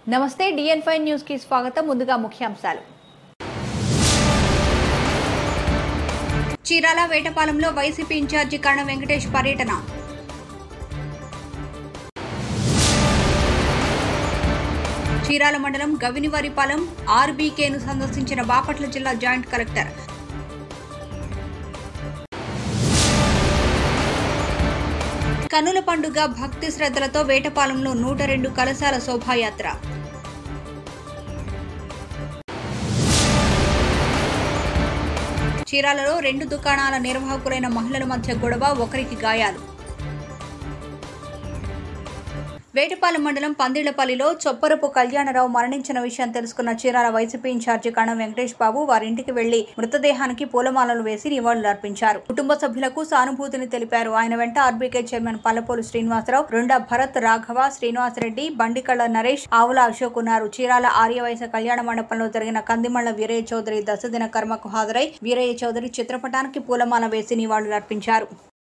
నమస్తే డిఎన్ five news కి స్వాగతం ముందుగా ముఖ్యాంశాలు చీరాల వేటపాలెంలో వైసీపీ ఇన్ఛార్జి కర్ణ వెంకటేష్ పర్యటన చీరాల మండలం గవినివారిపాలెం ఆర్బీకేను సందర్శించిన బాపట్ల జిల్లా జాయింట్ కలెక్టర్ కన్నుల పండుగ భక్తి శ్రద్ధలతో వేటపాలెంలో నూట రెండు కలశాల శోభాయాత్ర చీరాలలో రెండు దుకాణాల నిర్వాహకులైన మహిళల మధ్య గొడవ ఒకరికి గాయాలు వేటపాలెం మండలం పందిళ్లపల్లిలో చొప్పరపు కళ్యాణరావు మరణించిన విషయం తెలుసుకున్న చీరాల వైసీపీ ఇన్ఛార్జి కణం వెంకటేష్ బాబు వారింటికి వెళ్లి మృతదేహానికి పూలమాలలు వేసి నివాళులర్పించారు కుటుంబ సభ్యులకు సానుభూతిని తెలిపారు ఆయన వెంట ఆర్బీకే చైర్మన్ పల్లపోలు శ్రీనివాసరావు రెండ భరత్ రాఘవ శ్రీనివాసరెడ్డి బండికళ్ల నరేష్ ఆవుల అశోక్ ఉన్నారు చీరాల ఆర్యవైశ్య కళ్యాణ మండపంలో జరిగిన కందిమళ్ల వీరయ్య చౌదరి దశదిన కర్మకు హాజరై వీరయ్య చౌదరి చిత్రపటానికి పూలమాల వేసి నివాళులర్పించారు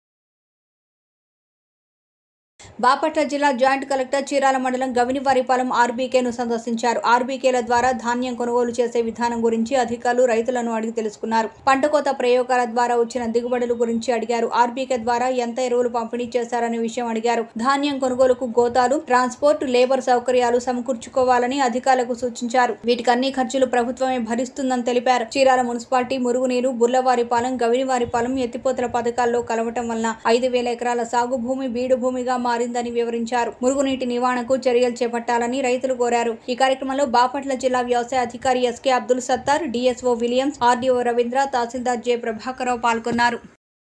బాపట్ల జిల్లా జాయింట్ కలెక్టర్ చీరాల మండలం గవినివారిపాలెం ఆర్బీకేను సందర్శించారు ఆర్బీకేల ద్వారా ధాన్యం కొనుగోలు చేసే విధానం గురించి అధికారులు రైతులను అడిగి తెలుసుకున్నారు పంట కోత ప్రయోగాల ద్వారా వచ్చిన దిగుబడుల గురించి అడిగారు ఆర్బీకే ద్వారా ఎంత ఎరువులు పంపిణీ చేశారనే విషయం అడిగారు ధాన్యం కొనుగోలుకు గోతాలు ట్రాన్స్పోర్ట్ లేబర్ సౌకర్యాలు సమకూర్చుకోవాలని అధికారులకు సూచించారు వీటికి అన్ని ఖర్చులు ప్రభుత్వమే భరిస్తుందని తెలిపారు చీరాల మున్సిపాలిటీ మురుగునీరు బుర్లవారిపాలెం గవినివారిపాలెం ఎత్తిపోతల పథకాల్లో కలవటం వలన ఐదు వేల ఎకరాల సాగు భూమి బీడు భూమిగా మారిందని వివరించారు మురుగునీటి నివారణకు చర్యలు చేపట్టాలని రైతులు కోరారు ఈ కార్యక్రమంలో బాపట్ల జిల్లా వ్యవసాయ అధికారి SK Abdul Sattar DSO Williams RDO Ravindra తహసీల్దార్ జె ప్రభాకరరావు పాల్గొన్నారు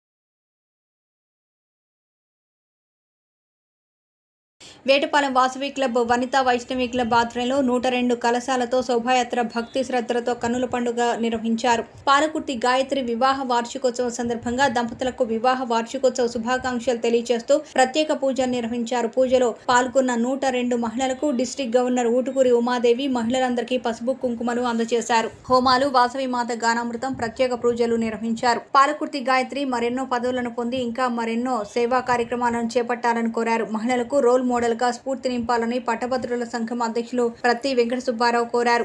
వేటపాలెం వాసవి క్లబ్ వనితా వైష్ణవి క్లబ్ ఆధ్వర్యంలో నూట రెండు కలశాలతో శోభాయాత్ర భక్తి శ్రద్ధలతో కన్నుల పండుగ నిర్వహించారు పాలకుర్తి గాయత్రి వివాహ వార్షికోత్సవం సందర్భంగా దంపతులకు వివాహ వార్షికోత్సవ శుభాకాంక్షలు తెలియజేస్తూ ప్రత్యేక పూజలు నిర్వహించారు పూజలో పాల్గొన్న నూట రెండు మహిళలకు డిస్టిక్ గవర్నర్ ఊటుకూరి ఉమాదేవి మహిళలందరికీ పసుపు కుంకుమలు అందజేశారు హోమాలు వాసవి మాత గానామృతం ప్రత్యేక పూజలు నిర్వహించారు పాలకుర్తి గాయత్రి మరెన్నో పదవులను పొంది ఇంకా మరెన్నో సేవా కార్యక్రమాలను చేపట్టాలని కోరారు మహిళలకు రోల్ మోడల్ గా స్ఫూర్తి నింపాలని పట్టభద్రుల సంఘం అధ్యక్షులు ప్రతి వెంకట సుబ్బారావు కోరారు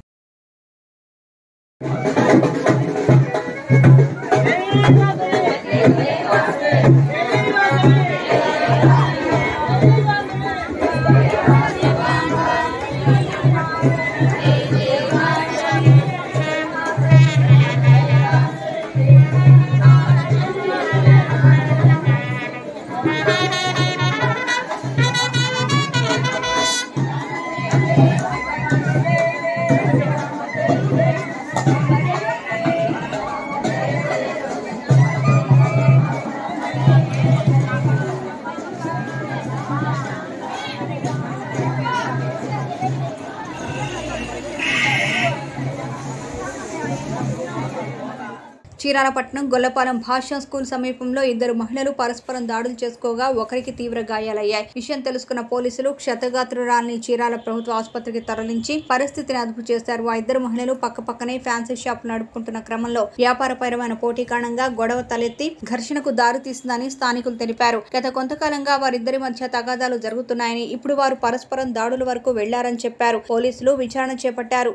చీరాలపట్నం గొల్లపాలెం భాషా స్కూల్ సమీపంలో ఇద్దరు మహిళలు పరస్పరం దాడులు చేసుకోగా ఒకరికి తీవ్ర గాయాలయ్యాయి విషయం తెలుసుకున్న పోలీసులు క్షతగాత్రురాల్ని చీరాల ప్రభుత్వ ఆసుపత్రికి తరలించి పరిస్థితిని అదుపు చేశారు ఆ ఇద్దరు మహిళలు పక్కపక్కనే ఫ్యాన్సీ షాప్ నడుపుకుంటున్న క్రమంలో వ్యాపారపరమైన పోటీ కారణంగా గొడవ తలెత్తి ఘర్షణకు దారితీస్తుందని స్థానికులు తెలిపారు గత కొంతకాలంగా వారిద్దరి మధ్య తగాదాలు జరుగుతున్నాయని ఇప్పుడు వారు పరస్పరం దాడుల వరకు వెళ్లారని చెప్పారు పోలీసులు విచారణ చేపట్టారు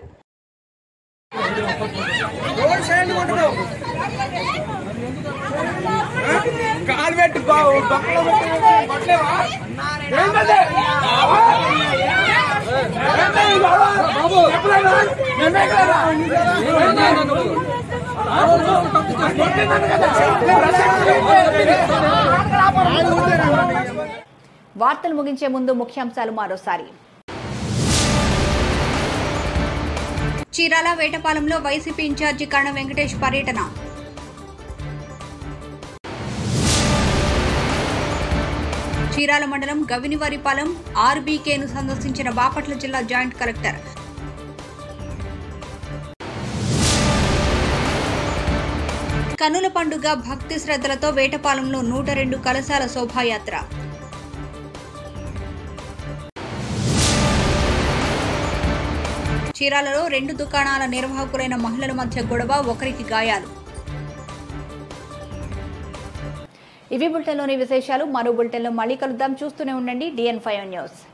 రోడ్ సైడ్ కొట్టడు కాలు పెట్టి బొక్కలో పెట్టి కొట్టలేవా ఏంటది? ఏంటది బాబు? చెప్పలేదా? నిన్నే కదా? కొట్టిందని కదా? వార్తలు ముగించే ముందు ముఖ్యాంశాలు మరోసారి చీరాల వేటపాలెంలో వైసీపీ ఇన్ఛార్జి కర్ణ వెంకటేష్ పర్యటన చీరాల మండలం గవినివారిపాలెం ఆర్బీకేను సందర్శించిన బాపట్ల జిల్లా జాయింట్ కలెక్టర్ కన్నుల పండుగ భక్తి శ్రద్ధలతో వేటపాలెంలో నూట రెండు కలశాల శోభాయాత్ర చీరాలలో రెండు దుకాణాల నిర్వాహకులైన మహిళల మధ్య గొడవ ఒకరికి గాయాలు ఇవి బులెటిన్లోని విశేషాలు మరో బులెటిన్లో మళ్ళీ కలుద్దాం చూస్తూనే ఉండండి డిఎన్ ఫైవ్ న్యూస్